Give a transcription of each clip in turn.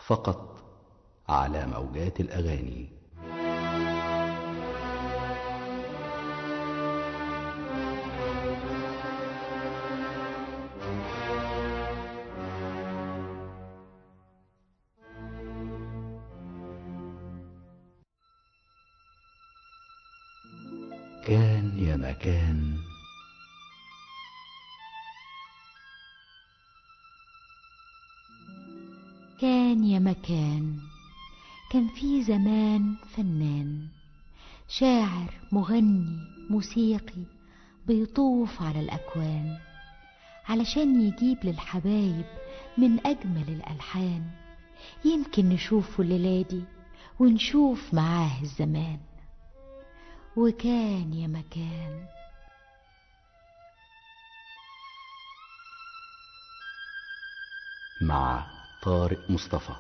فقط على موجات الأغاني كان يا مكان كان يا مكان كان في زمان فنان شاعر مغني موسيقي بيطوف على الأكوان علشان يجيب للحبايب من أجمل الألحان يمكن نشوفه الليلة دي ونشوف معاه الزمان وكان يا مكان مع طارق مصطفى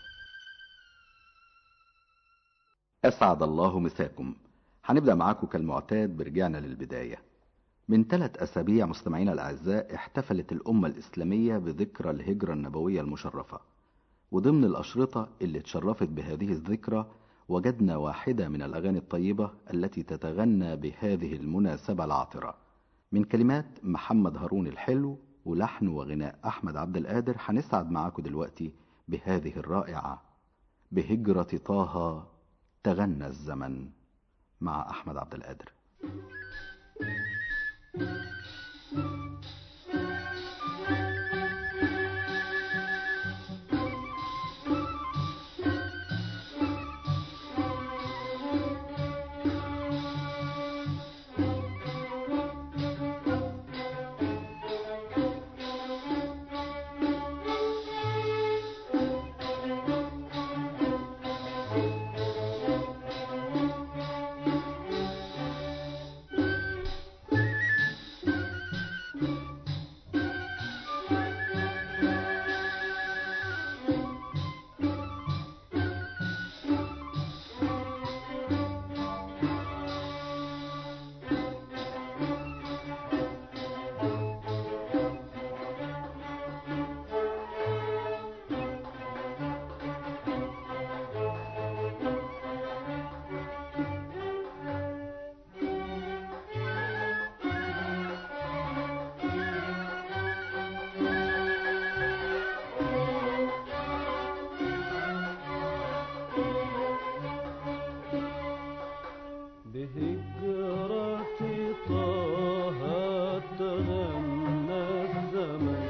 أسعد الله مساكم هنبدأ معاكم كالمعتاد برجعنا للبداية من ثلاث أسابيع مستمعينا الأعزاء احتفلت الأمة الإسلامية بذكرى الهجرة النبوية المشرفة وضمن الأشرطة اللي اتشرفت بهذه الذكرى وجدنا واحدة من الأغاني الطيبة التي تتغنى بهذه المناسبة العاطرة من كلمات محمد هارون الحلو ولحن وغناء أحمد عبد القادر هنسعد معاكم دلوقتي بهذه الرائعة بهجرة طه تغنى الزمن مع أحمد عبد القادر بهجرة طه تغنى الزمن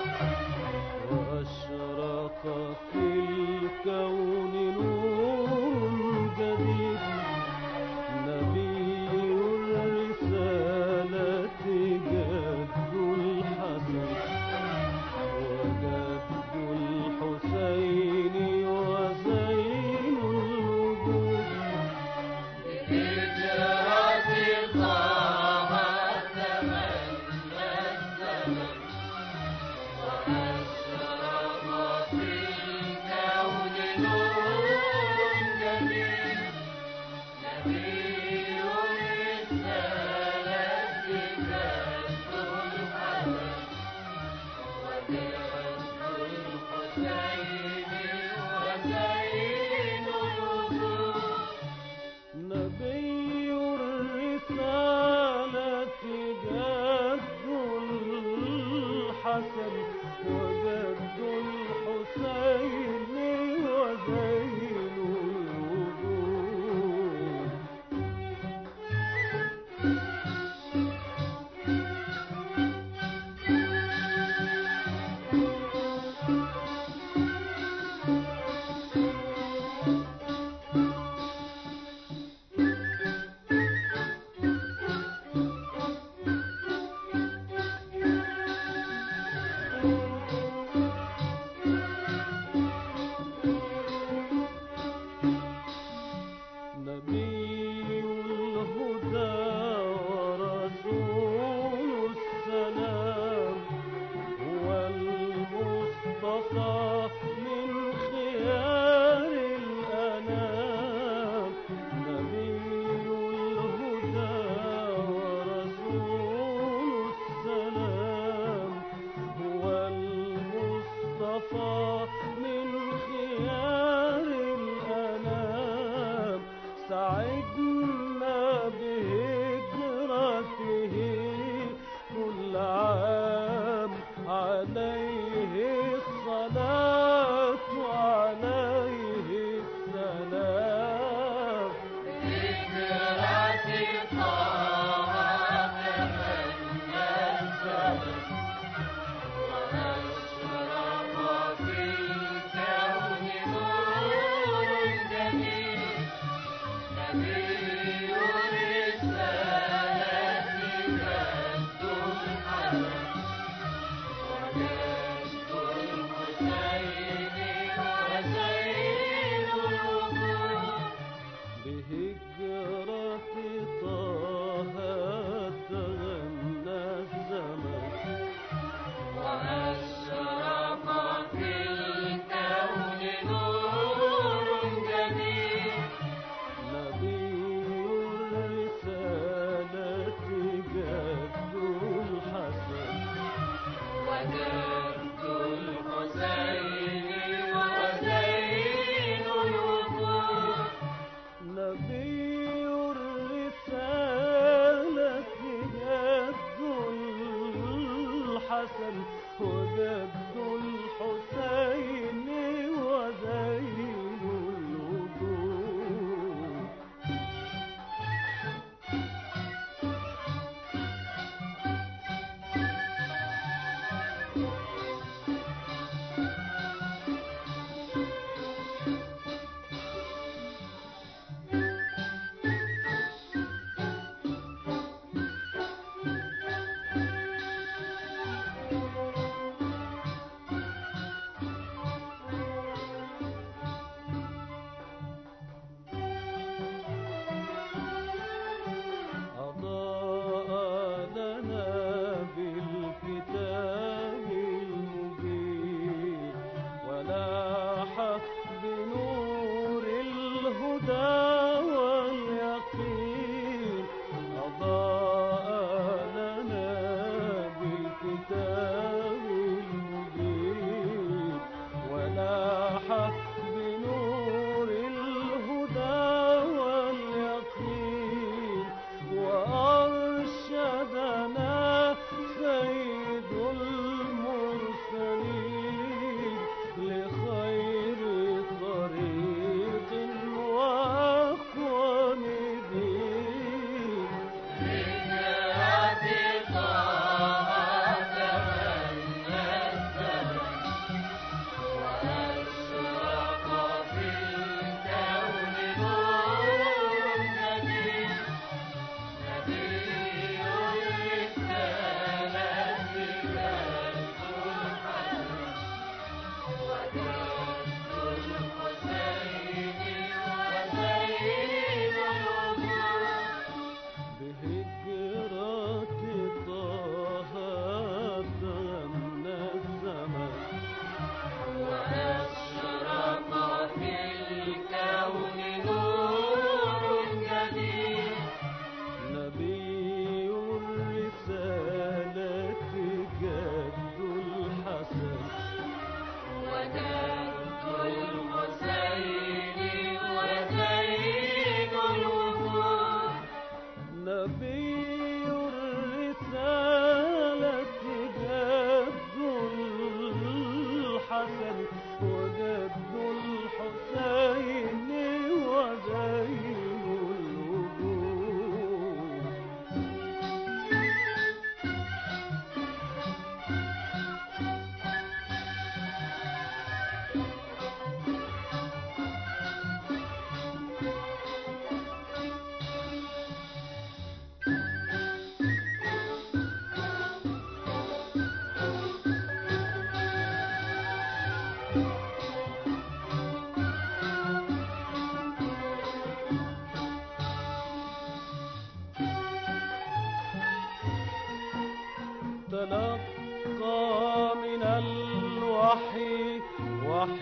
وأشرق في الكون نور جديد نبي الرسالة جد الحسن وجد الحسين وزين الوجود وأشرق في الكون نور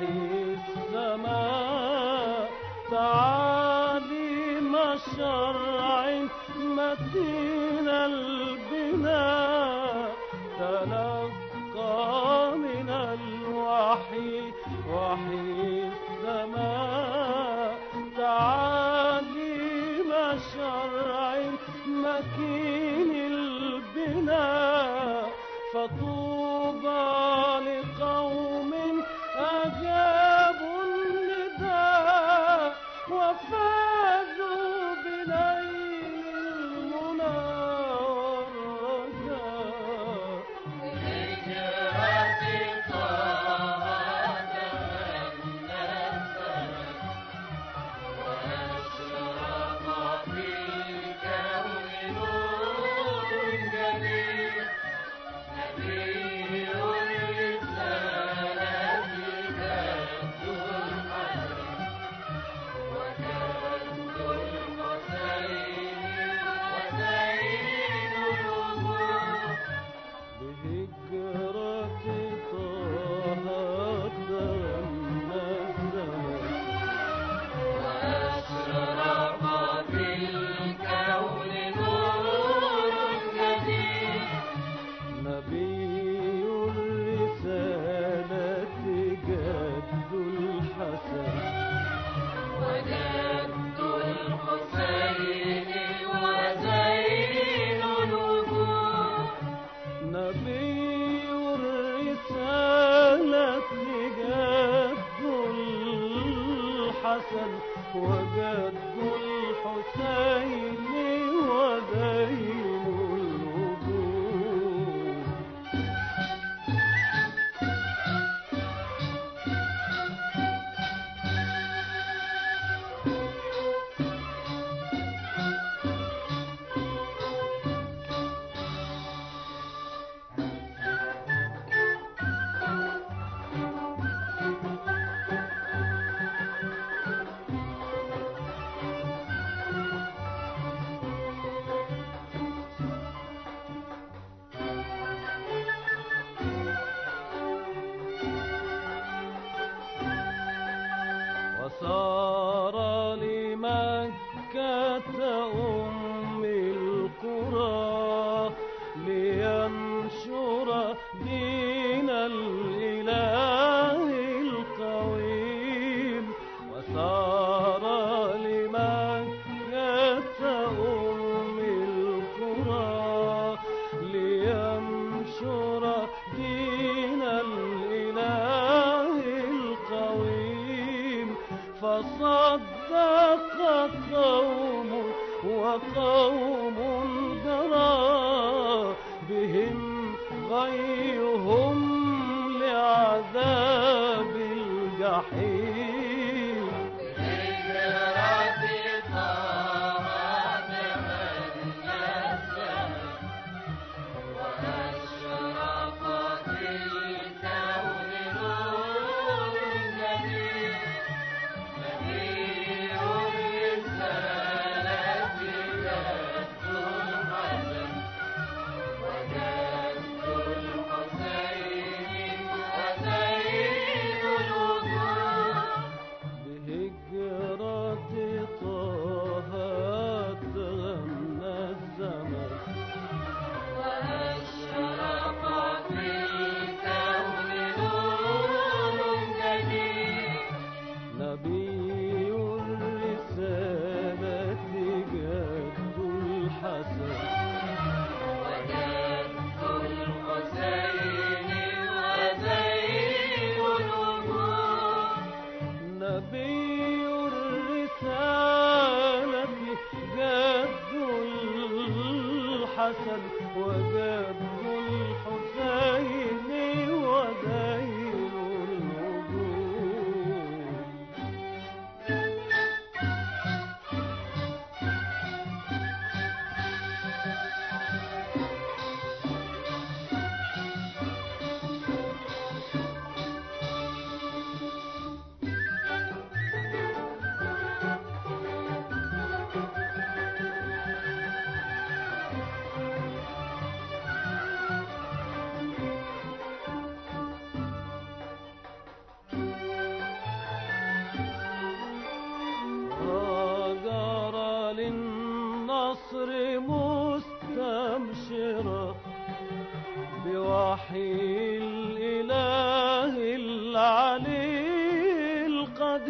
وحي السماء تعاليم شرع متين البناء تلقى من الوحي وحي السماء تعاليم شرع مكين البناء فطوبى لقوم أجابوا النداء وفازوا بنيل المنى والرجاء بهجرة طه تغنى الزمان نبي الرسالة جد الحسن نبي الرسالة جد الحسن وجد الحسين وزين الوجود وصار لمكة أم القرى لينشر دين الإله القويم وصار لمكة أم القرى لينشر دين الإله القويم فصدق قوم وقوم جرى بهم غيهم لعذاب الجحيم بهجرة طه تغنى الزمن نبي الرسالة جد الحسن نبي الرسالة جد الحسن وجد الحسين وزين الوجود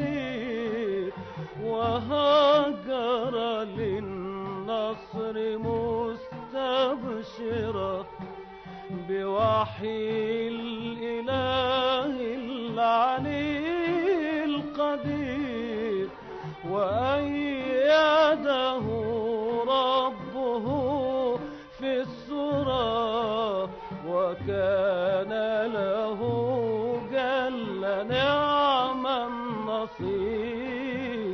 القدير وهاجر للنصر مستبشرا بوحي الإله العلي القدير وأيده ربه في السرى وكان له جل نعم النصير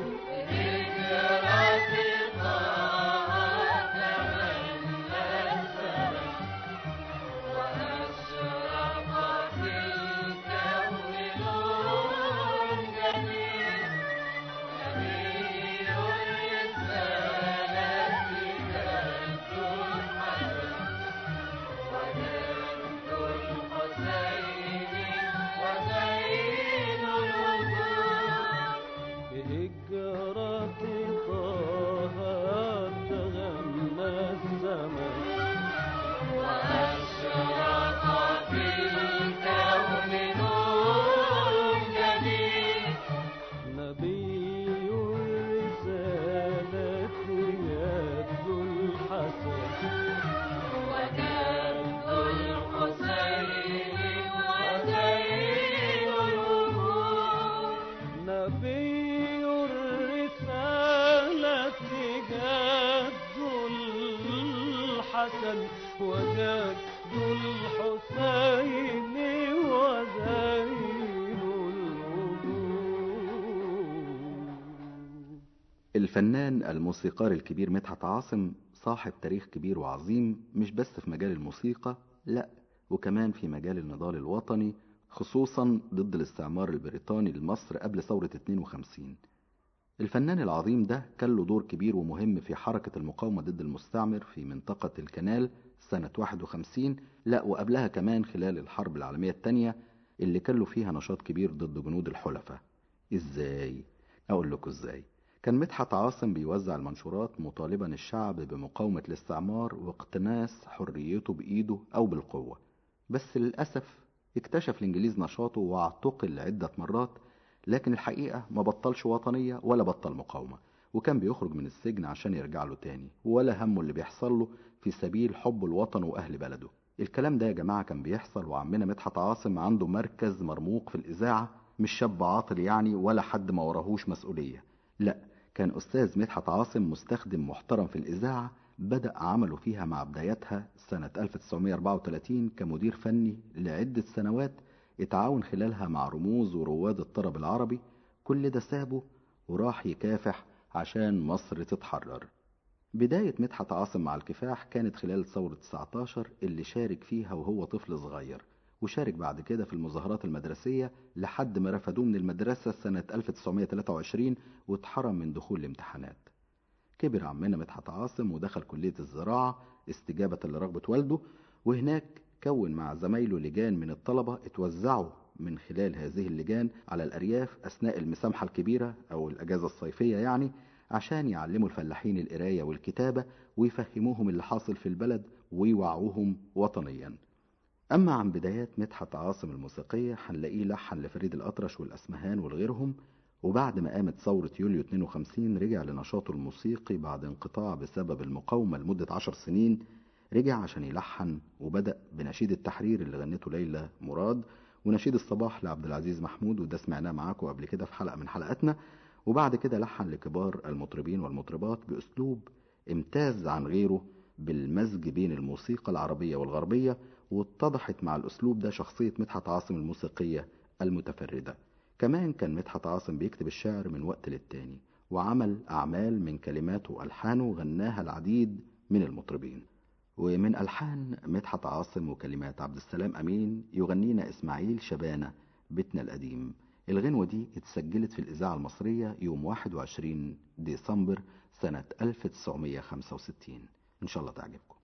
بهجرة طه تغنى الزمان وأشرق في الكون نور جديد نبي الرسالة يد الحسن وجد الحسين وزين الوجود نبي الرسالة جد الحسن وجد الحسين وزين الوجود الفنان الموسيقار الكبير مدحت عاصم صاحب تاريخ كبير وعظيم مش بس في مجال الموسيقى لا وكمان في مجال النضال الوطني خصوصا ضد الاستعمار البريطاني لمصر قبل ثورة 52 الفنان العظيم ده كان له دور كبير ومهم في حركة المقاومة ضد المستعمر في منطقة الكنال سنة 51 لا وقبلها كمان خلال الحرب العالمية التانية اللي كان له فيها نشاط كبير ضد جنود الحلفاء ازاي؟ اقول لكم ازاي كان مدحت عاصم بيوزع المنشورات مطالبا الشعب بمقاومة الاستعمار واقتناس حريته بإيده أو بالقوة بس للأسف اكتشف الإنجليز نشاطه واعتقل عدة مرات لكن الحقيقة ما بطلش وطنية ولا بطل مقاومة وكان بيخرج من السجن عشان يرجع له تاني ولا همه اللي بيحصل له في سبيل حب الوطن وأهل بلده الكلام ده يا جماعة كان بيحصل وعمنا مدحت عاصم عنده مركز مرموق في الإذاعة مش شاب عاطل يعني ولا حد ما وراهوش مسؤولية لا كان أستاذ مدحت عاصم مستخدم محترم في الإذاعة بدأ عمله فيها مع بدايتها سنة 1934 كمدير فني لعدة سنوات اتعاون خلالها مع رموز ورواد الطرب العربي كل ده سابه وراح يكافح عشان مصر تتحرر بداية مدحت عاصم مع الكفاح كانت خلال ثورة 19 اللي شارك فيها وهو طفل صغير وشارك بعد كده في المظاهرات المدرسية لحد ما رفضوه من المدرسة سنة 1923 واتحرم من دخول الامتحانات كبر عمنا مدحت عاصم ودخل كلية الزراعة استجابة لرغبة والده وهناك كون مع زمايله لجان من الطلبة اتوزعوا من خلال هذه اللجان على الأرياف أثناء المسامحة الكبيرة أو الأجازة الصيفية يعني عشان يعلموا الفلاحين القراية والكتابة ويفهموهم اللي حاصل في البلد ويوعوهم وطنيا أما عن بدايات مدحت عاصم الموسيقية هنلاقيه لحن لفريد الأطرش والأسمهان ولغيرهم وبعد ما قامت ثورة يوليو 52 رجع لنشاطه الموسيقي بعد انقطاع بسبب المقاومة لمدة عشر سنين رجع عشان يلحن وبدأ بنشيد التحرير اللي غنته ليلى مراد ونشيد الصباح لعبد العزيز محمود وده سمعناه معاكم قبل كده في حلقة من حلقاتنا وبعد كده لحن لكبار المطربين والمطربات بأسلوب امتاز عن غيره بالمزج بين الموسيقى العربية والغربية واتضحت مع الأسلوب ده شخصية مدحت عاصم الموسيقية المتفردة كمان كان مدحت عاصم بيكتب الشعر من وقت للتاني وعمل أعمال من كلماته وألحانه غناها العديد من المطربين ومن ألحان مدحت عاصم وكلمات عبد السلام أمين يغنينا إسماعيل شبانة بيتنا القديم الغنوة دي اتسجلت في الإذاعة المصرية يوم 21 ديسمبر سنة 1965 إن شاء الله تعجبكم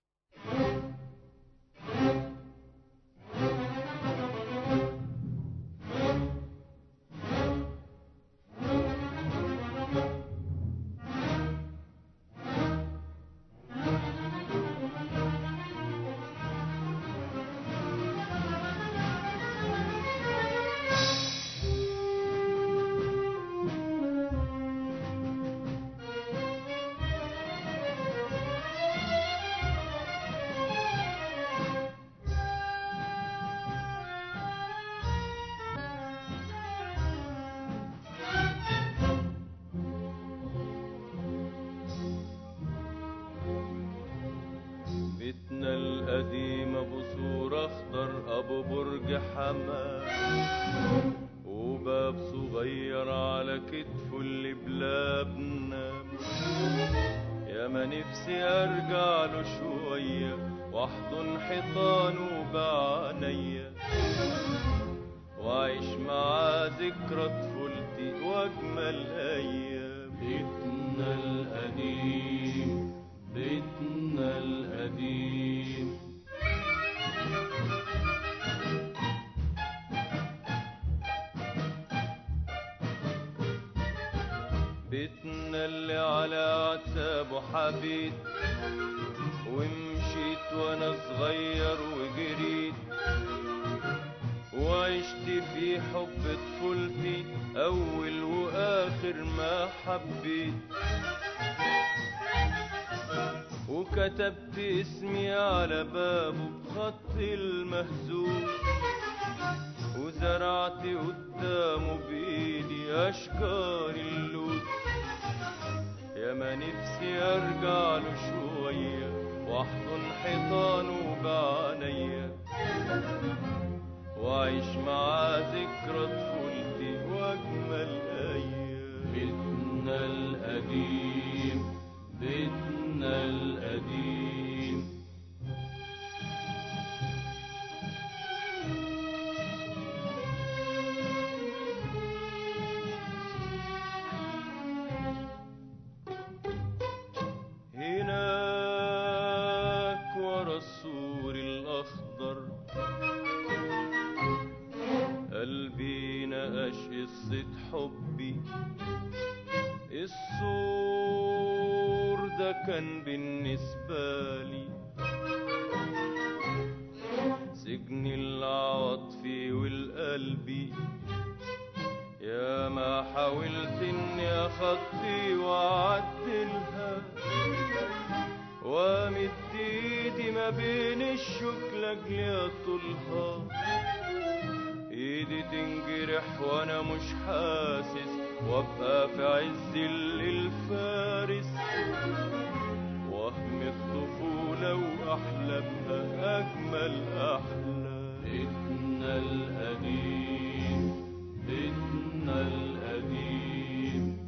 الحمام وباب صغير على كتفه اللي بلا بنام يا ما نفسي ارجع له شوية واحضن حيطانه بعينيا واعيش معاه ذكرى طفولتي واجمل ايام بيتنا القديم بيتنا القديم بيتنا اللي على عتابه حبيت ومشيت وانا صغير وجريت وعشت في حب طفولتي اول واخر ما حبيت وكتبت اسمي على بابه بخط المهزوم وزرعت قدامه بايدي اشجار اللوت يا ما نفسي ارجع له شويه واحضن حيطانه بعينيا واعيش معاه ذكرى طفولتي واجمل ايام بيتنا القديم بيتنا القديم هناك ورا السور الأخضر قلبي نقش قصة حبي السور ده كان بالنسبة لي سجن العواطفي والقلبي يا ما حاولت اني اخطي واعدلها وامد ايدي ما بين الشوك لاجل اطولها ايدي تنجرح وانا مش حاسس وابقى في عز الليل فارس وهم الطفولة واحلامها اجمل احلام بيتنا القديم بيتنا القديم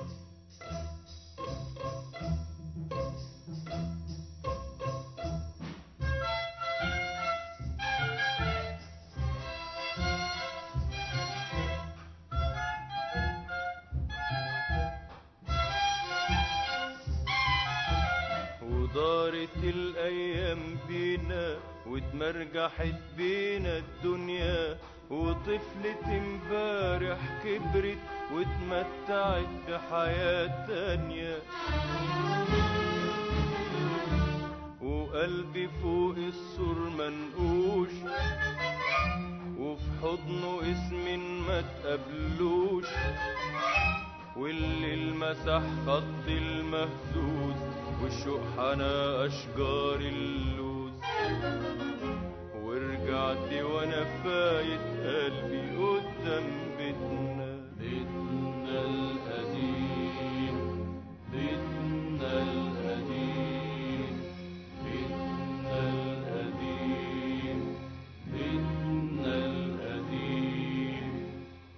ودارت الايام بينا واتمرجحت بينا الدنيا وطفلة امبارح كبرت واتمتعت بحياة تانية وقلبي فوق السور منقوش وفي حضنه اسم ما تقابلوش واللي المسح خط المهزوز والشوق حنى اشجار اللوز ورجعت وانا فايت قلبي قدام بيتنا بيتنا القديم بيتنا القديم بيتنا القديم بيتنا القديم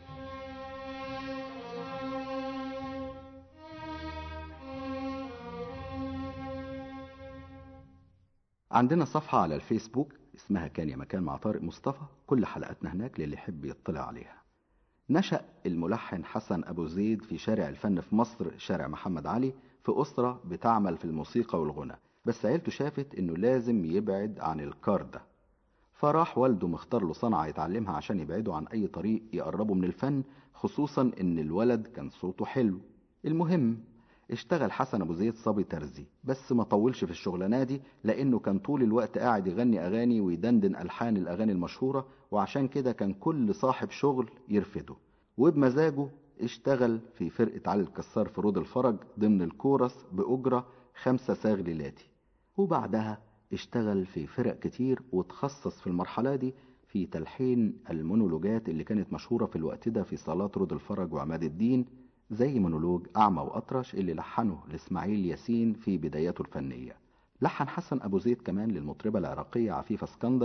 عندنا صفحة على الفيسبوك اسمها كان يا مكان مع طارق مصطفى كل حلقاتنا هناك للي يحب يطلع عليها نشأ الملحن حسن أبو زيد في شارع الفن في مصر شارع محمد علي في أسرة بتعمل في الموسيقى والغنى بس عيلته شافت إنه لازم يبعد عن الكار ده فراح والده مختار له صنعة يتعلمها عشان يبعده عن أي طريق يقربه من الفن خصوصا إن الولد كان صوته حلو المهم اشتغل حسن ابو زيد صبي ترزي بس ما طولش في الشغلانه دي لانه كان طول الوقت قاعد يغني اغاني ويدندن الحان الاغاني المشهوره وعشان كده كان كل صاحب شغل يرفضه وبمزاجه اشتغل في فرقه علي الكسار في رود الفرج ضمن الكورس باجره خمسة ساغ ليلاتي وبعدها اشتغل في فرق كتير وتخصص في المرحله دي في تلحين المونولوجات اللي كانت مشهوره في الوقت ده في صالات رود الفرج وعماد الدين زي مونولوج أعمى وأطرش اللي لحنه لإسماعيل ياسين في بداياته الفنية لحن حسن أبو زيد كمان للمطربة العراقية عفيفة اسكندر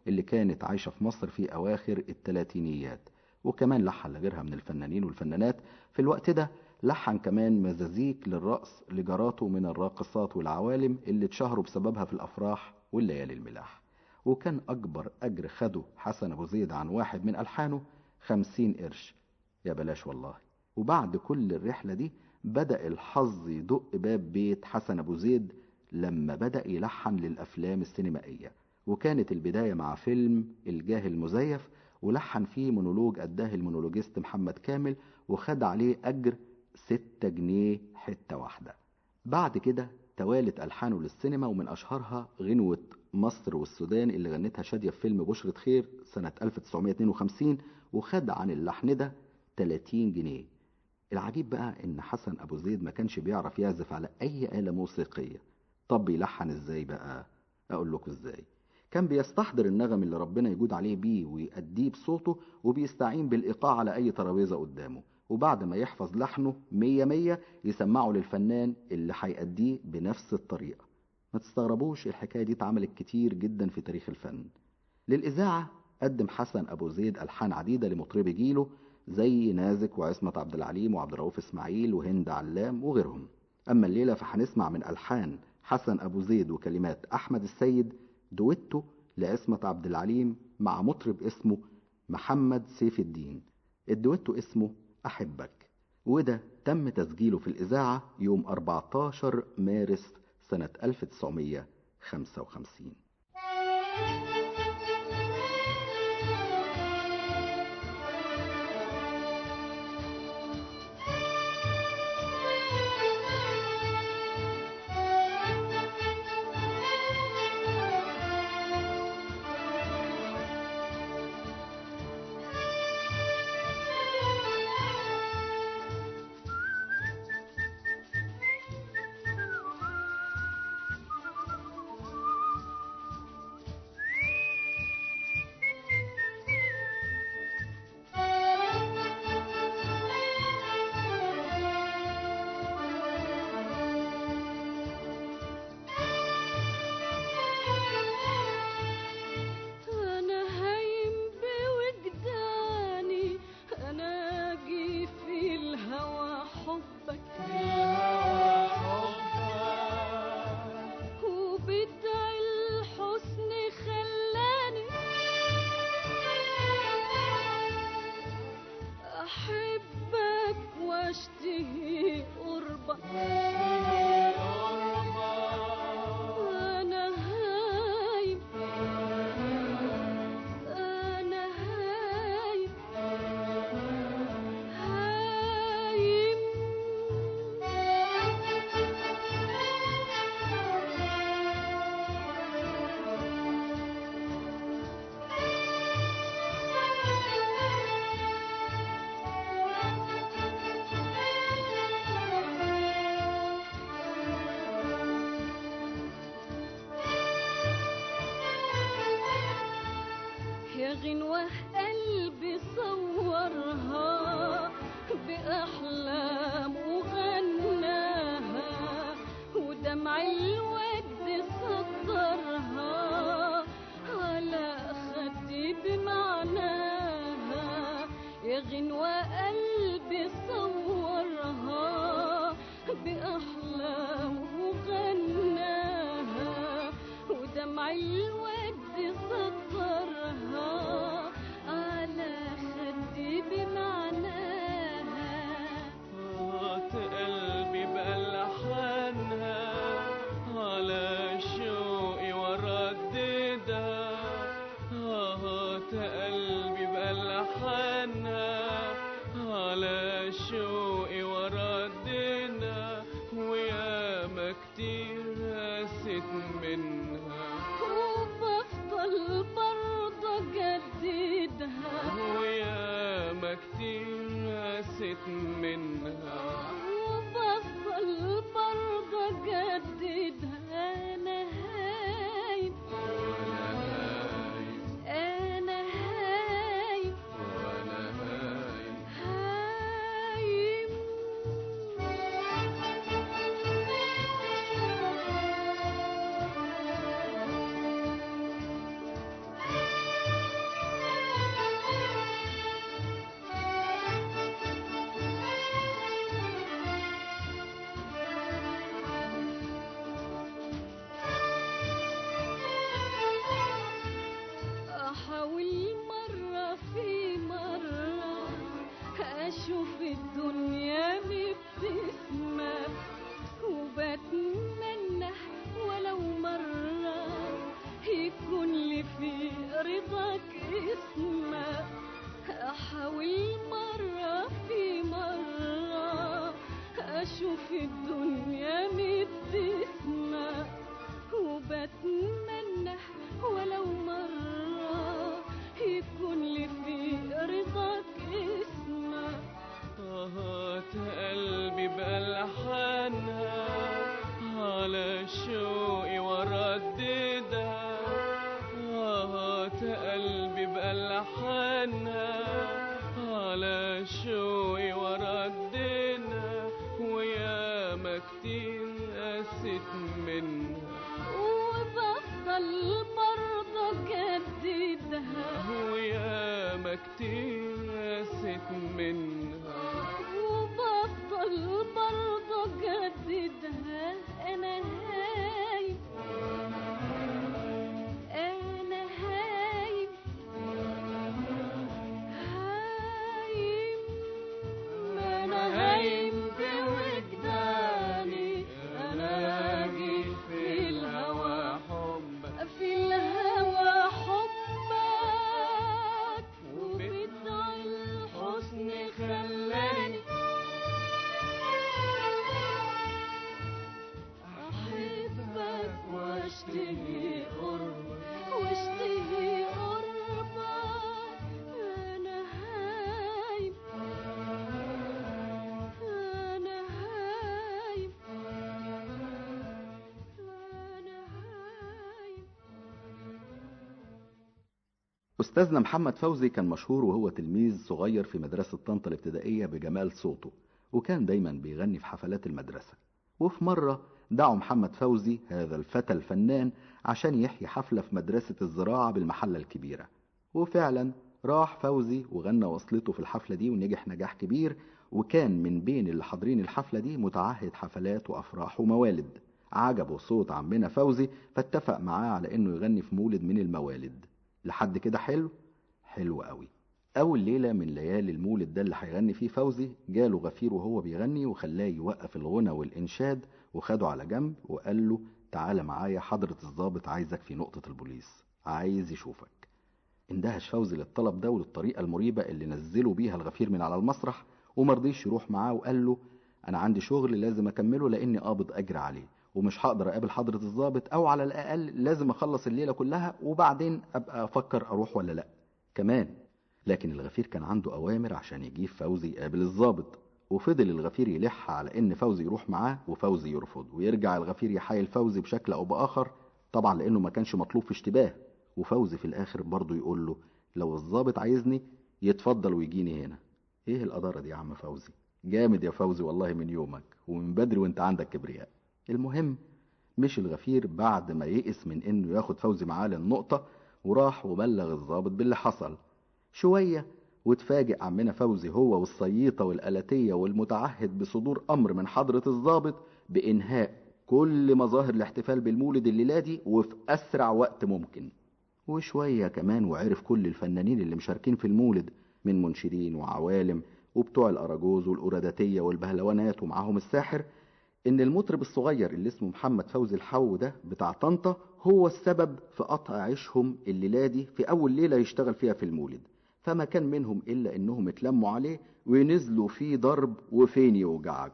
اللي كانت عايشة في مصر في أواخر الثلاثينيات وكمان لحن لغيرها من الفنانين والفنانات في الوقت ده لحن كمان مزازيك للرقص لجاراته من الراقصات والعوالم اللي اتشهروا بسببها في الأفراح والليالي الملاح وكان أكبر أجر خده حسن أبو زيد عن واحد من ألحانه خمسين قرش يا بلاش والله وبعد كل الرحلة دي بدأ الحظ يدق باب بيت حسن أبو زيد لما بدأ يلحن للأفلام السينمائية وكانت البداية مع فيلم الجاهل المزيف ولحن فيه مونولوج أداه المونولوجيست محمد كامل وخد عليه أجر ستة جنيه حتة واحدة بعد كده توالت ألحانه للسينما ومن أشهرها غنوة مصر والسودان اللي غنتها شادية في فيلم بشرة خير سنة 1952 وخد عن اللحن ده 30 جنيه العجيب بقى إن حسن أبو زيد ما كانش بيعرف يعزف على أي آلة موسيقية طب بيلحن إزاي بقى أقول لكم إزاي كان بيستحضر النغم اللي ربنا يجود عليه بيه ويأديه بصوته وبيستعين بالإيقاع على أي ترابيزة قدامه وبعد ما يحفظ لحنه مية مية يسمعه للفنان اللي هيأديه بنفس الطريقة ما تستغربوش الحكاية دي اتعملت كتير جدا في تاريخ الفن للإذاعة قدم حسن أبو زيد ألحان عديدة لمطربي جيله زي نازك وعصمت عبد العليم وعبد الرؤوف إسماعيل وهند علام وغيرهم أما الليلة فهنسمع من ألحان حسن أبو زيد وكلمات أحمد السيد دويتو لعصمت عبد العليم مع مطرب اسمه محمد سيف الدين الدويتو اسمه أحبك وده تم تسجيله في الإذاعة يوم 14 مارس سنة 1955 أنا هايم بوجداني أنا أجي في الهوى حبك وبدع الحسن خلاني أحبك واشتهي قربك أنا هايم أنا هايم هايم يا غنوة قلبي صورها بأحلام وغناها ودمع الود سطرها على خدي بمعناها يا غنوة قلبي صورها بأحلام وغناها ودمع الود سطرها على خدي بمعناها صوت قلبي بألحانها على شوقي ورددها هات قلبي بألحانها على شوقي ورددها وياما كتير قست منها وبفضل برضه جديدها وياما كتير قست منها وبفضل برضه جديدها انا هايم وانا هايم انا هايم وانا هايم هايم هات قلبي بألحانها على شوقي ورددها هات قلبي بألحانها على شوقي ورددها وياما كتير قست منها وبفضل برضه جددها وياما كتير قست منها وبفضل برضه جددها انا هايب انا هايب هايم انا هايم بوجداني انا اجي في الهوى حبك في الهوى حبك وبدع الحسن خلاني أحبك واشتهي قربك واشتهي قربك أنا هايب أنا هايب أنا هايب أستاذنا محمد فوزي كان مشهور وهو تلميذ صغير في مدرسة طنطا الابتدائية بجمال صوته وكان دايما بيغني في حفلات المدرسة وفي مرة دعوا محمد فوزي هذا الفتى الفنان عشان يحيي حفلة في مدرسة الزراعة بالمحلة الكبيرة وفعلا راح فوزي وغنى وصلته في الحفلة دي ونجح نجاح كبير وكان من بين اللي حاضرين الحفلة دي متعهد حفلات وأفراح وموالد عجبه صوت عمنا فوزي فاتفق معاه على انه يغني في مولد من الموالد لحد كده حلو حلو قوي اول ليله من ليالي المولد ده اللي هيغني فيه فوزي جاله غفير وهو بيغني وخلاه يوقف الغنى والانشاد وخده على جنب وقال له تعالى معايا حضره الضابط عايزك في نقطه البوليس عايز يشوفك اندهش فوزي للطلب ده وللطريقه المريبه اللي نزلوا بيها الغفير من على المسرح ومرضيش يروح معاه وقال له انا عندي شغل لازم اكمله لاني قابض اجر عليه ومش هقدر اقابل حضره الضابط او على الاقل لازم اخلص الليله كلها وبعدين ابقى افكر اروح ولا لا كمان لكن الغفير كان عنده اوامر عشان يجيب فوزي يقابل الضابط وفضل الغفير يلح على ان فوزي يروح معاه وفوزي يرفض ويرجع الغفير يحايل فوزي بشكل او باخر طبعا لانه ما كانش مطلوب في اشتباه وفوزي في الاخر برضه يقول له لو الضابط عايزني يتفضل ويجيني هنا ايه القداره دي يا عم فوزي جامد يا فوزي والله من يومك ومن بدري وانت عندك كبرياء المهم مش الغفير بعد ما يئس من انه ياخد فوزي معاه للنقطة وراح وبلغ الضابط باللي حصل شوية وتفاجئ عمنا فوزي هو والصييطة والآلاتية والمتعهد بصدور أمر من حضرة الضابط بإنهاء كل مظاهر الاحتفال بالمولد الليلة دي وفي أسرع وقت ممكن وشوية كمان وعرف كل الفنانين اللي مشاركين في المولد من منشدين وعوالم وبتوع الأراجوز والأوراداتية والبهلوانات ومعاهم الساحر إن المطرب الصغير اللي اسمه محمد فوزي الحو ده بتاع طنطا هو السبب في قطع عيشهم الليلة دي في أول ليلة يشتغل فيها في المولد فما كان منهم إلا إنهم اتلموا عليه ونزلوا فيه ضرب وفين يوجعك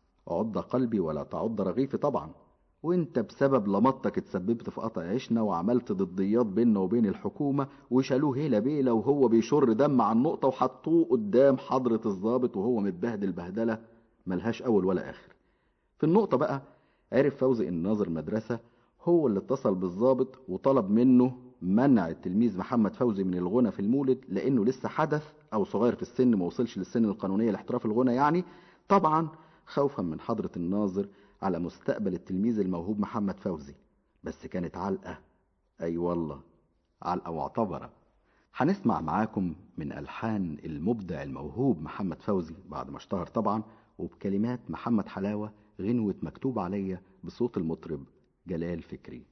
عض قلبي ولا تعض رغيفي طبعا وانت بسبب لمطك اتسببت في قطع عيشنا وعملت ضديات بيننا وبين الحكومة وشالوه هيلا بيلا وهو بيشر دم على النقطة وحطوه قدام حضرة الضابط وهو متبهدل بهدلة ملهاش أول ولا آخر في النقطة بقى عرف فوزي إن ناظر المدرسة هو اللي اتصل بالضابط وطلب منه منع التلميذ محمد فوزي من الغنى في المولد لأنه لسه حدث أو صغير في السن ما وصلش للسن القانونية لاحتراف الغنى يعني طبعا خوفا من حضرة الناظر على مستقبل التلميذ الموهوب محمد فوزي بس كانت علقة أي والله علقة معتبرة هنسمع معاكم من ألحان المبدع الموهوب محمد فوزي بعد ما اشتهر طبعا وبكلمات محمد حلاوة غنوة مكتوب عليا بصوت المطرب جلال فكري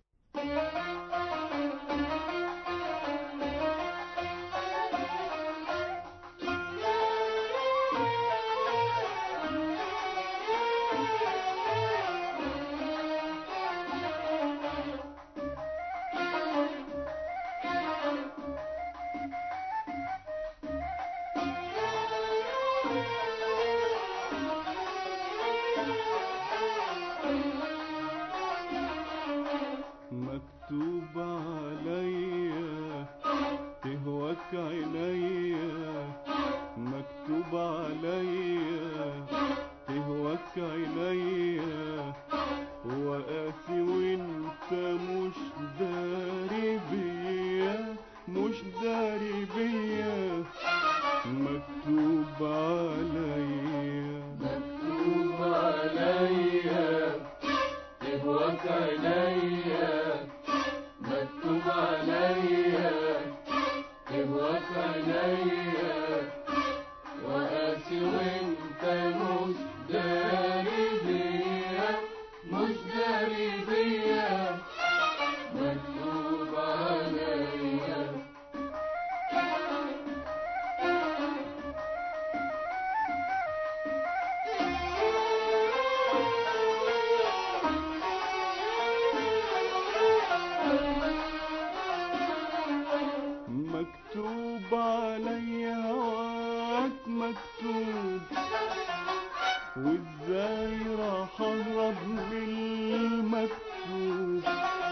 وازاي راح اهرب من المكتوب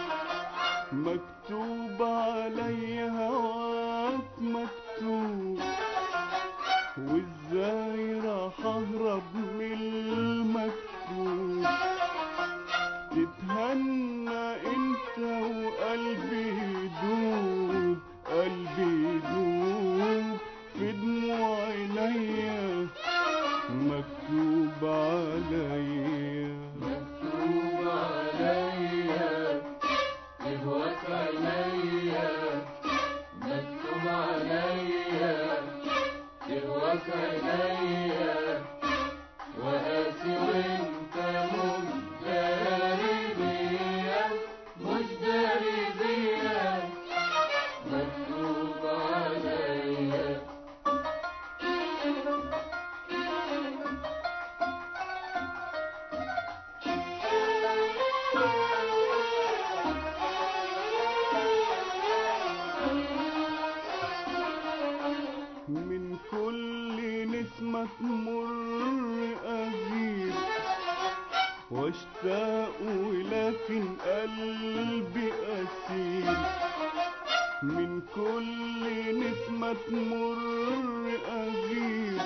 مكتوب علي هواك مكتوب وازاي راح اهرب من المكتوب تتهنى انت وقلبي يدوب قلبي يدوب في دموع عينيا مكتوب عليا مكتوب عليا تهواك عينيا مكتوب عليا تهواك عينيا وقاسي وانت مش داري بيا مش داري بيا مكتوب عليا من كل نسمة تمر أغير واشتاق ولكن قلبي أسير من كل نسمة تمر أغير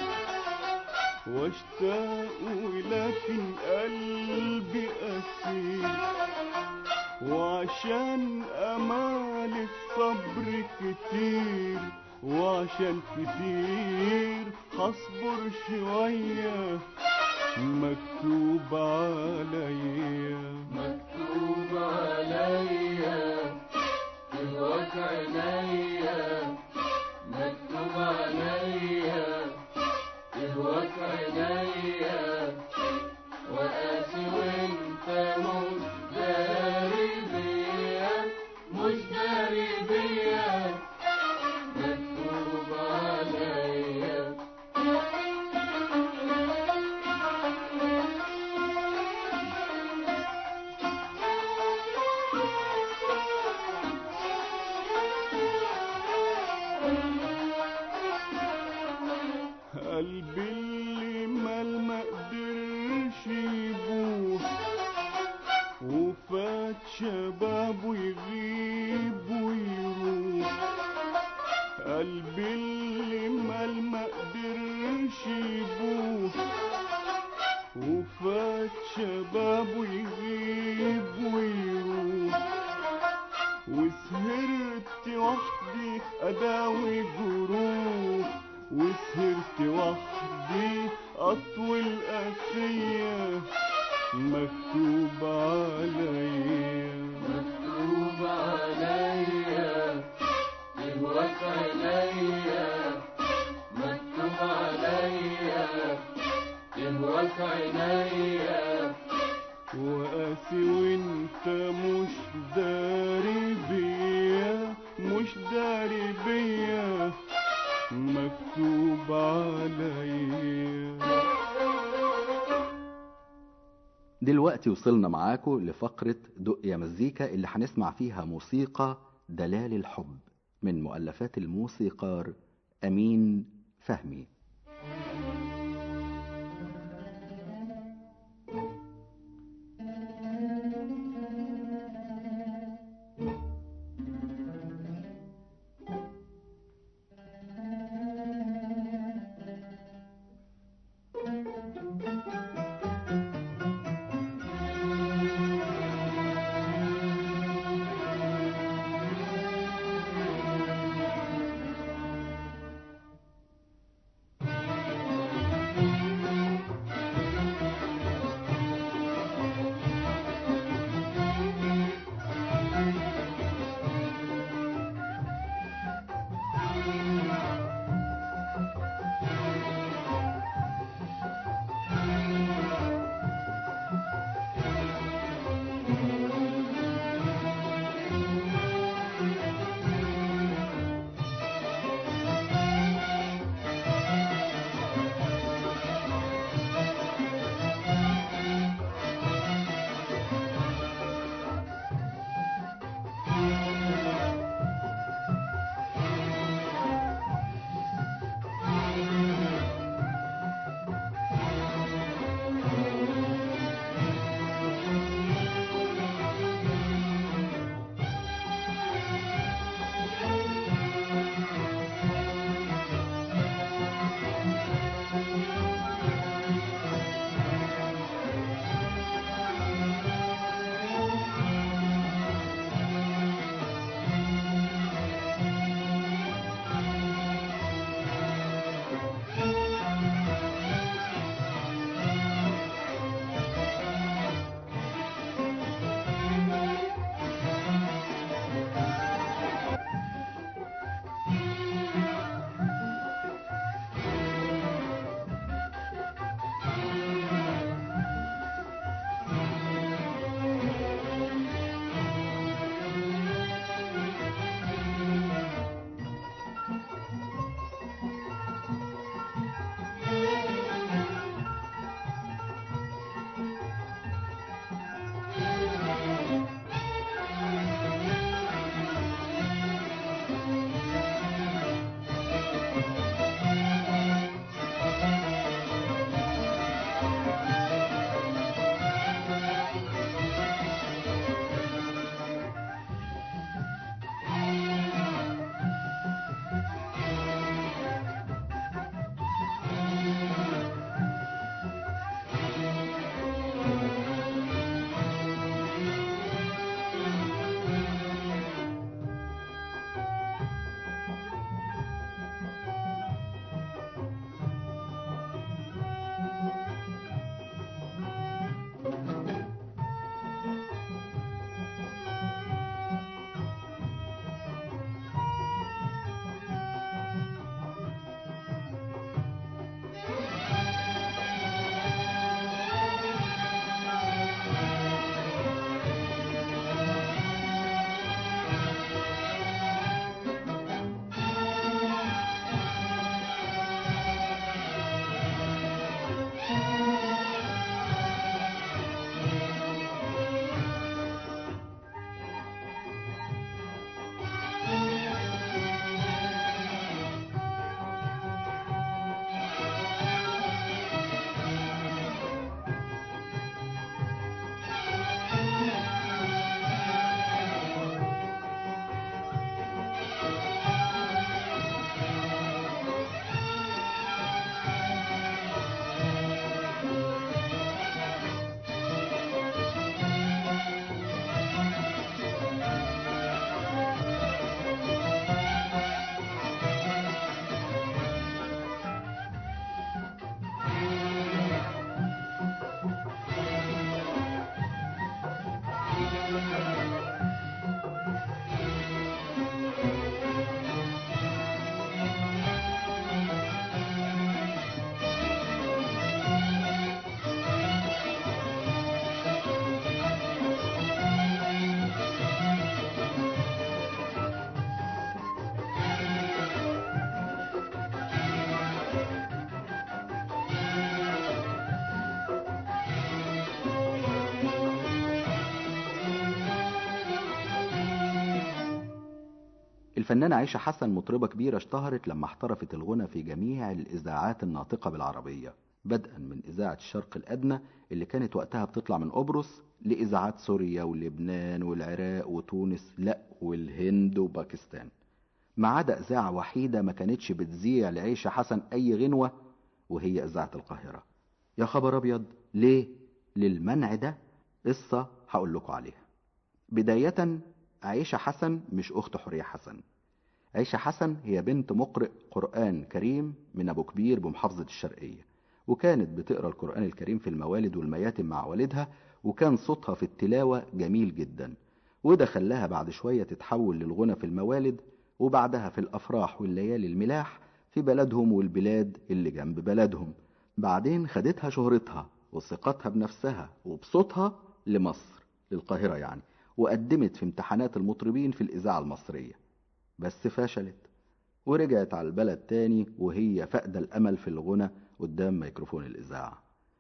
واشتاق ولكن قلبي أسير وعشان أمال الصبر كتير وعشان كتير هصبر شوية مكتوب عليا مكتوب عليا تهواك عينيا مكتوب عليا تهواك عينيا وقاسي وانت مش داري بيا مش داري بيا مكتوب عليا قلبي اللي مال ما قدرش يبوح وفات شبابه يغيب ويروح قلبي اللي مال ما قدرش يبوح وفات شبابه يغيب ويروح وسهرت وحدي أداوي جروح وسهرت وحدي أطوي القاسية مكتوب عليا مكتوب عليا تهواك عينيا مكتوب عليا تهواك عينيا وقاسي وانت مش داري بيا مش داري بيا مكتوب عليا دلوقتي وصلنا معاكم لفقرة دق يا مزيكا اللي هنسمع فيها موسيقى دلال الحب من مؤلفات الموسيقار أمين فهمي الفنانة عيشة حسن مطربة كبيرة اشتهرت لما احترفت الغنى في جميع الإذاعات الناطقة بالعربية بدءا من إذاعة الشرق الأدنى اللي كانت وقتها بتطلع من قبرص لإذاعات سوريا ولبنان والعراق وتونس لا والهند وباكستان ما عدا إذاعة وحيدة ما كانتش بتذيع لعيشة حسن أي غنوة وهي إذاعة القاهرة يا خبر أبيض ليه؟ للمنع ده قصة هقول لكم عليها بداية عيشة حسن مش أخت حورية حسن عيشة حسن هي بنت مقرئ قرآن كريم من أبو كبير بمحافظة الشرقية وكانت بتقرأ القرآن الكريم في الموالد والمياتم مع والدها وكان صوتها في التلاوة جميل جدا وده خلاها بعد شوية تتحول للغنى في الموالد وبعدها في الأفراح والليالي الملاح في بلدهم والبلاد اللي جنب بلدهم بعدين خدتها شهرتها وثقتها بنفسها وبصوتها لمصر للقاهرة يعني وقدمت في امتحانات المطربين في الإذاعة المصرية بس فشلت ورجعت على البلد تاني وهي فقد الأمل في الغنى قدام ميكروفون الإذاعة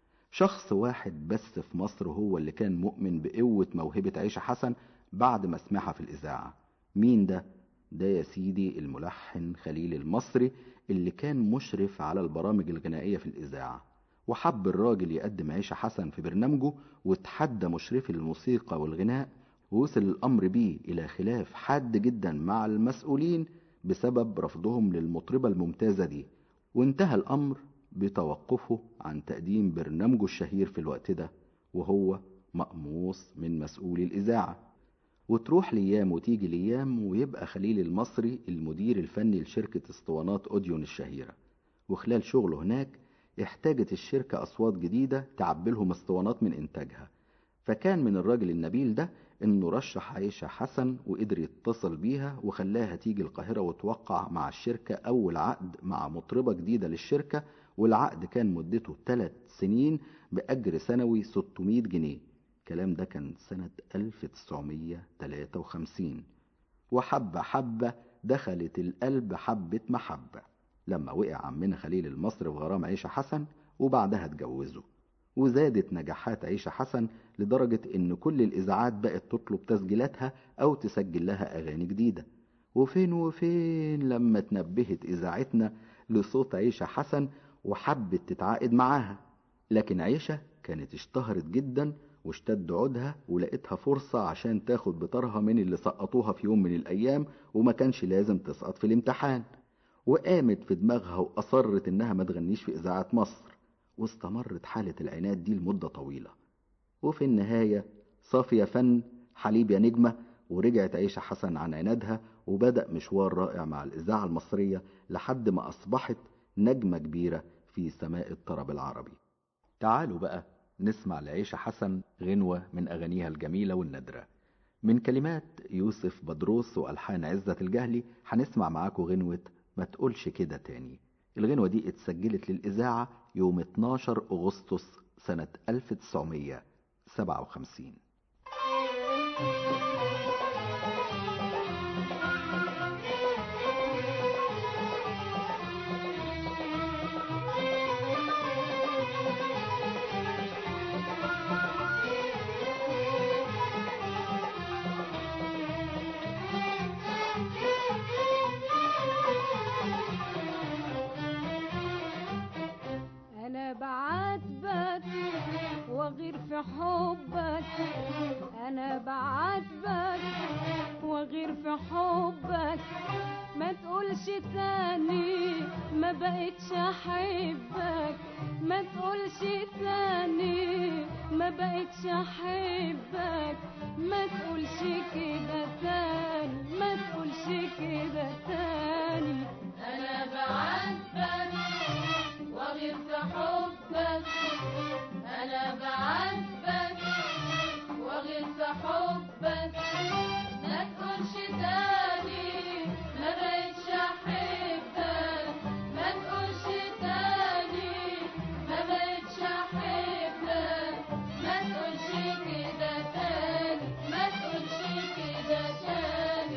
شخص واحد بس في مصر هو اللي كان مؤمن بقوة موهبة عيشة حسن بعد ما سمعها في الإذاعة مين ده؟ ده يا سيدي الملحن خليل المصري اللي كان مشرف على البرامج الغنائية في الإذاعة وحب الراجل يقدم عيشة حسن في برنامجه وتحدى مشرفي الموسيقى والغناء ووصل الأمر بيه إلى خلاف حاد جدا مع المسؤولين بسبب رفضهم للمطربة الممتازة دي وانتهى الأمر بتوقفه عن تقديم برنامجه الشهير في الوقت ده وهو مقموص من مسؤولي الإذاعة وتروح ليام وتيجي ليام ويبقى خليل المصري المدير الفني لشركة اسطوانات أوديون الشهيرة وخلال شغله هناك احتاجت الشركة أصوات جديدة تعبلهم اسطوانات من إنتاجها فكان من الراجل النبيل ده انه رشح عيشة حسن وقدر يتصل بيها وخلاها تيجي القاهرة وتوقع مع الشركة اول عقد مع مطربة جديدة للشركة والعقد كان مدته 3 سنين بأجر سنوي 600 جنيه الكلام ده كان سنة 1953 وحبة حبة دخلت القلب حبة محبة لما وقع عمنا خليل المصري في غرام عيشة حسن وبعدها اتجوزوا وزادت نجاحات عيشة حسن لدرجة إن كل الإذاعات بقت تطلب تسجيلاتها أو تسجل لها أغاني جديدة وفين وفين لما تنبهت إذاعتنا لصوت عيشة حسن وحبت تتعاقد معاها لكن عيشة كانت اشتهرت جدا واشتد عودها ولقيتها فرصة عشان تاخد بطارها من اللي سقطوها في يوم من الأيام وما كانش لازم تسقط في الامتحان وقامت في دماغها وأصرت إنها ما تغنيش في إذاعة مصر واستمرت حالة العناد دي لمدة طويلة وفي النهاية صافية فن حليب يا نجمة ورجعت عيشة حسن عن عنادها وبدأ مشوار رائع مع الإذاعة المصرية لحد ما أصبحت نجمة كبيرة في سماء الطرب العربي تعالوا بقى نسمع لعيشة حسن غنوة من أغانيها الجميلة والنادرة من كلمات يوسف بدروس وألحان عزة الجهلي هنسمع معاكم غنوة ما تقولش كده تاني الغنوة دي اتسجلت للإذاعة يوم 12 أغسطس سنة 1957 انا بعاتبك واغير في حبك انا بعاتبك واغير في حبك ما تقولش تاني ما بقتش احبك ما تقولش تاني ما بقتش احبك ما تقولش كده تاني ما تقولش كده تاني انا بعاتبك واغير في حبك انا بعاتبك واغير في حبك ما تقولش تاني ما بقتش احبك ما تقولش تاني ما بقتش احبك ما تقولش كده تاني ما تقولش كده تاني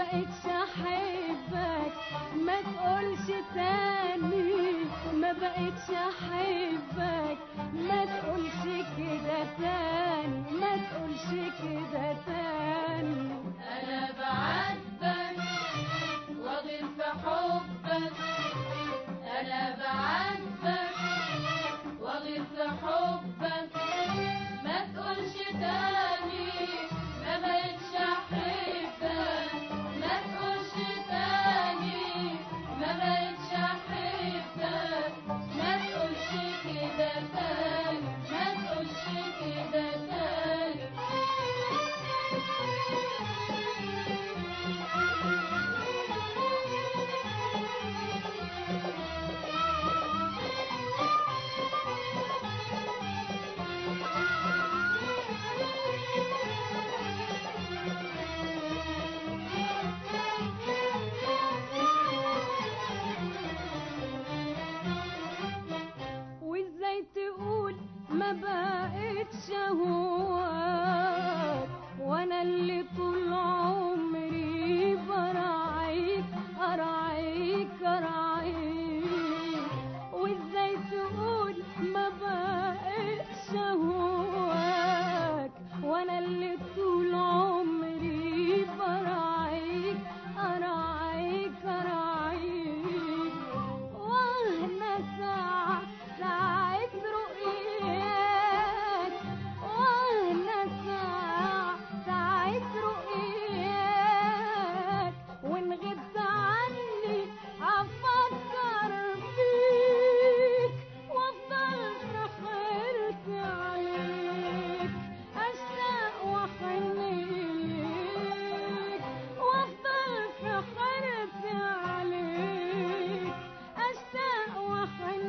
بقتش احبك ما تقولش تاني ما بقتش احبك ما تقولش كده تاني ما تقولش كده تاني انا بعاتبك واغير في حبك انا بعاتبك واغير في حبك ما تقولش تاني ما بقتش احبك ما تقولش تاني ما بقتش احبك ما تقولش كده تاني ما تقولش كده تاني وازاي تقول ما بقتش هواك وانا اللي طول عمري براعيك اراعيك اراعيك وازاي تقول ما بقتش هواك وانا اللي طول عمري براعيك اراعيك اراعيك واهنا ساعة ساعة رؤياك واهنا ساعة ساعة رؤياك وان غبت عني افكر فيك وافضل في حيرتي عليك اشتاق واحن ليك وافضل في حيرتي عليك اشتاق واحن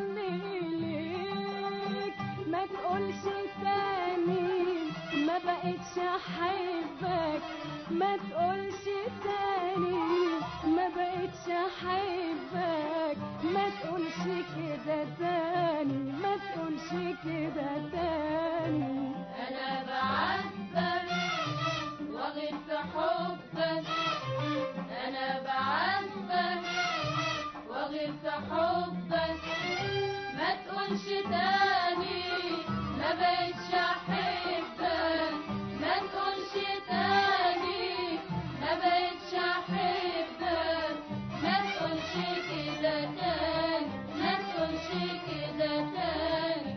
ليك ما تقولش تاني ما بقتش احبك ما تقولش تاني ما بقتش احبك ما تقولش كده تاني ما تقولش كده تاني انا بعاتبك واغير في حبك انا بعاتبك واغير في حبك ما تقولش تاني ما بقتش احبك ما تقولش تاني ما بقتش احبك ما تقولش كده تاني ما تقولش كده تاني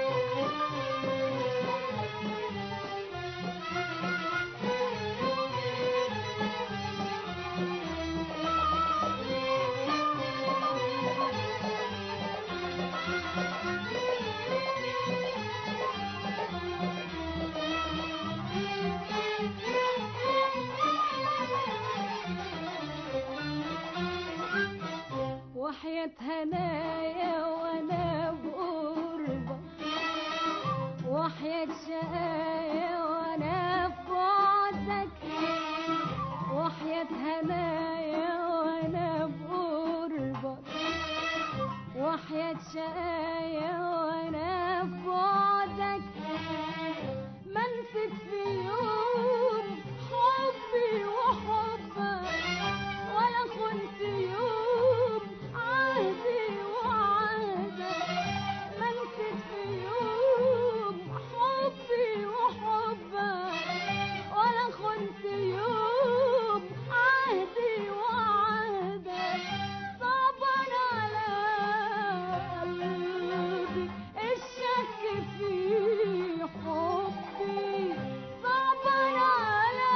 وحياة هنايا وانا بقربة وحياة شقايا وانا في بعدك وحياة هنايا وانا بقربة وحياة شقايا وانا في بعدك ما نسيت في يوم حبي وحبك ولا كنت يوم عهدي وعهدك ما نسيت في يوم حبي وحبك ولا كنت يوم عهدي وعهدك صعبان على قلبي الشك في حبي صعبان على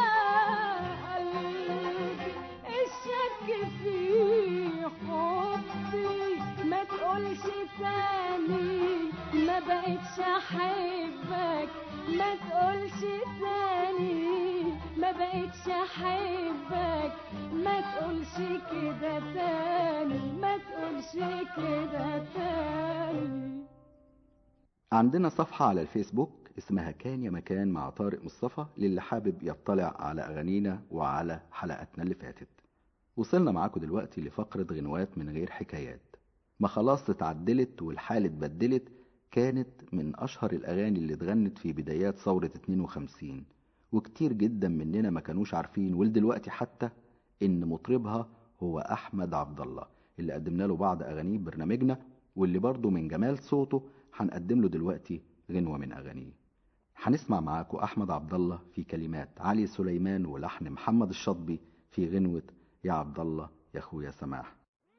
قلبي الشك في حبي ما تقولش تاني ما بقتش احبك ما تقولش تاني ما بقتش احبك ما تقولش كده تاني ما تقولش كده تاني عندنا صفحة على الفيسبوك اسمها كان يا مكان مع طارق مصطفى للي حابب يطلع على أغانينا وعلى حلقاتنا اللي فاتت وصلنا معاكم دلوقتي لفقرة غنوات من غير حكايات ما خلاص اتعدلت والحال اتبدلت كانت من أشهر الأغاني اللي اتغنت في بدايات ثورة 52 وكتير جدا مننا ما كانوش عارفين ولدلوقتي حتى إن مطربها هو أحمد عبد الله اللي قدمنا له بعض أغانيه برنامجنا واللي برضه من جمال صوته هنقدم له دلوقتي غنوة من أغانيه هنسمع معاكم أحمد عبد الله في كلمات علي سليمان ولحن محمد الشاطبي في غنوة يا عبد الله يا أخويا سماح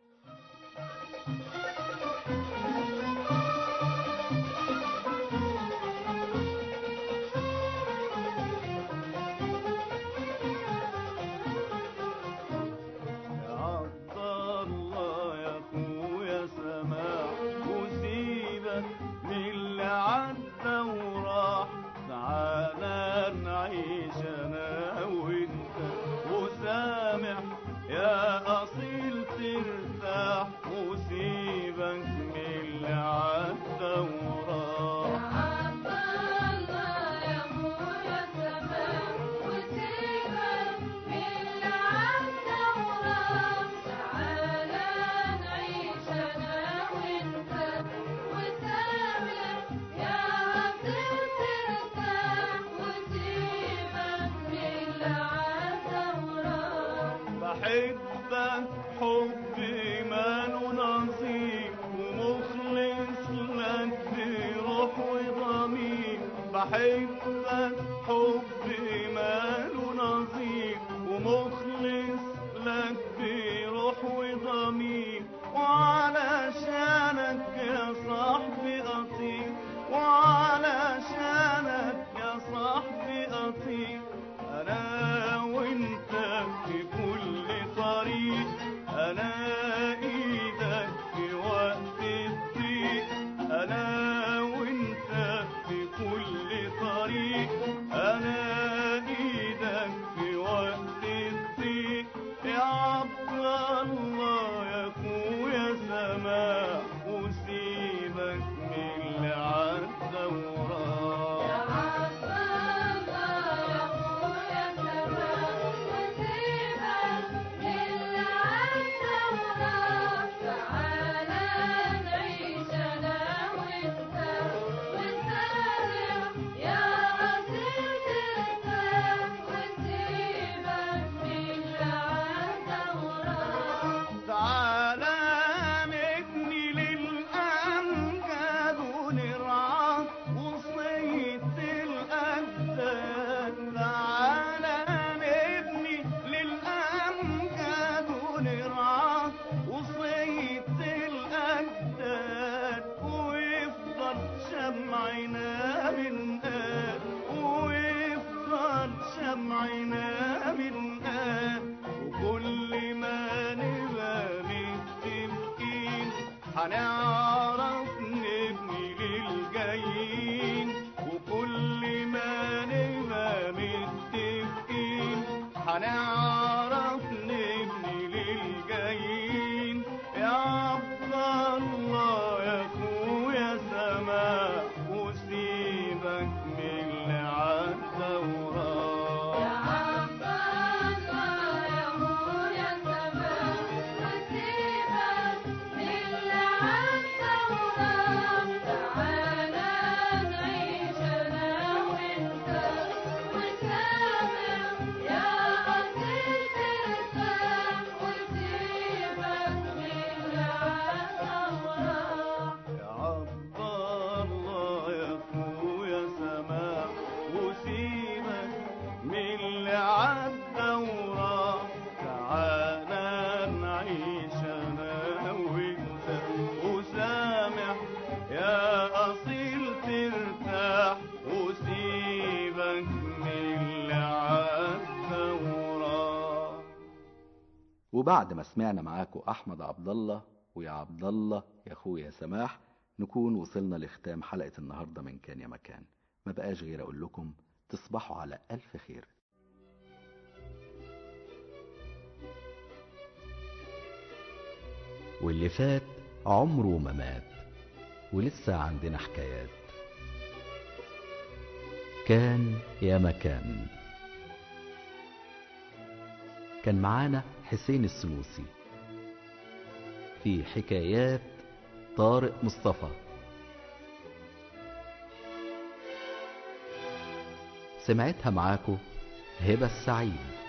يا عبد الله يا اخويا سماح وسيبك من اللي عدى وراح تعالى نعيش انا وانت وسامح يا اصيل ترتاح وسيبك من اللي عدى وراح عبد الله يا أخويا سماح وسيبك من اللي عدى وراح تعالى نعيش أنا وأنت وسامح يا أصيل ترتاح وسيبك من اللي عدى وراح بحبك حب ماله نظير ومخلص لك بروح وضمير بحبك حب ماله نظير ومخلص لك بروح وضمير وعلشانك يا صاحبي أطير وعلشانك يا صاحبي أطير أنا وأنت في كل طريق أنا إيدك في وقت الضيق أنا وأنت في كل طريق أنا إيدك في وقت الضيق يا عبد الله يا أخويا سماح وسيبك من اللي عدى وراح يا عبد الله يا أخويا سماح وسيبك من اللي عدى وراح تعالى نعيش أنا وأنت وسامح يا أصيل ترتاح وسيبك من اللي عدى وراح تعالى نبني للأمجاد ونرعى وصية الأجداد تعالى نبني للأمجاد ونرعى وصية الأجداد ويفضل شمعنا من قاد ويفضل شمعنا من قاد وكل ما نبقى متفقين هنعرف نبني للجايين وكل ما نبقى متفقين هنعرف نبني للجايين يا عبد الله يا اخويا سماح وسيبك من اللي عدى وراح يا عبد الله يا أخويا سماح وسيبك من اللي عدى وراح تعالى نعيش أنا وأنت وسامح يا أصيل ترتاح وسيبك من اللي عدى وراح يا عبد الله يا اخويا سماح وسيبك من اللي عدى وراح تعالى نعيش انا وانت وسامح يا اصيل ترتاح وسيبك من اللي عدى وراح وبعد ما سمعنا معاكم أحمد عبد الله ويا عبد الله يا أخويا سماح نكون وصلنا لختام حلقة النهاردة من كان يا مكان ما بقاش غير أقول لكم تصبحوا على ألف خير واللي فات عمره ما مات ولسه عندنا حكايات كان يا مكان كان معانا حسين السنوسي في حكايات طارق مصطفى سمعتها معاكو هبة السعيد